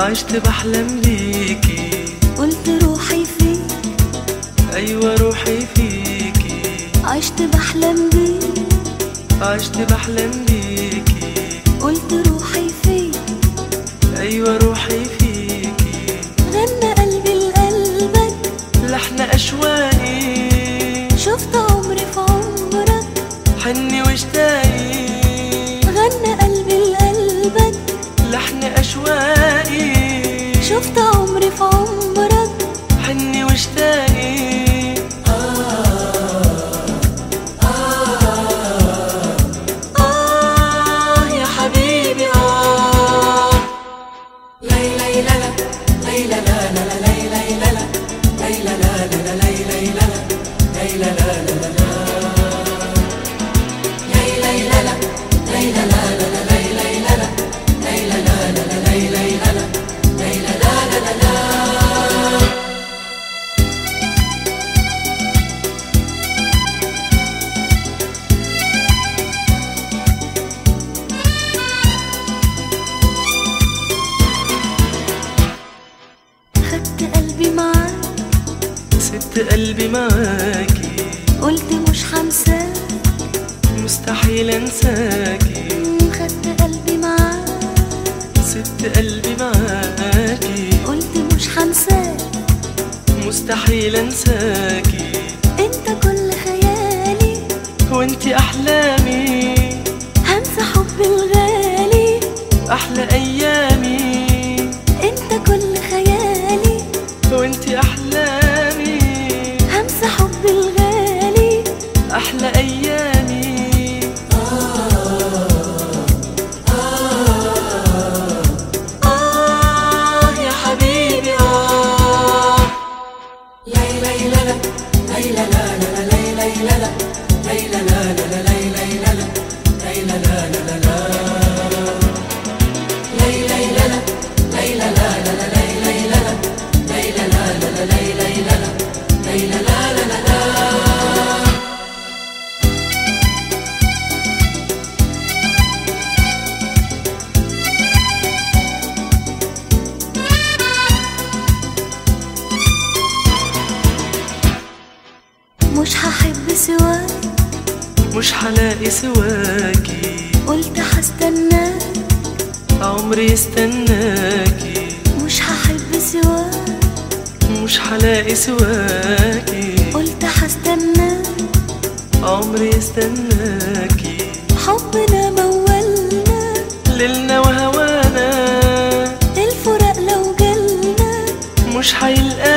عشت بحلم بيكي قلت روحي فيك أيوة روحي فيكي عشت بحلم بيك عشت بحلم بيكي قلت روحي فيك أيوة روحي فيكي غنى قلبي لقلبك لحن أشواقي شفت عمري في عمرك حني واشتاقي غنى قلبي لقلبك لحن أشواقي شفت عمري في عمرك حني واشتاقي آه يا حبيبي آه خدت قلبي معاك سبت قلبي معاكي قلت مش هنساك مستحيل انساكي خدت قلبي معاك سبت قلبي معاكي قلت مش هنساك مستحيل انساكي انت كل خيالي وانتي احلامي هنسى حبي الغالي احلى ايامي انت كل خيالي وانتي احلامي هنسى حبي الغالي احلى ايامي آه يا حبيبي آه مش هحب سواك مش هلاقي سواكي قلت هستناك عمري يستناكي مش هحب سواك مش هلاقي سواكي قلت هستناك عمري يستناكي حبنا مولنا ليلنا وهوانا الفراق لو جالنا مش هيلقى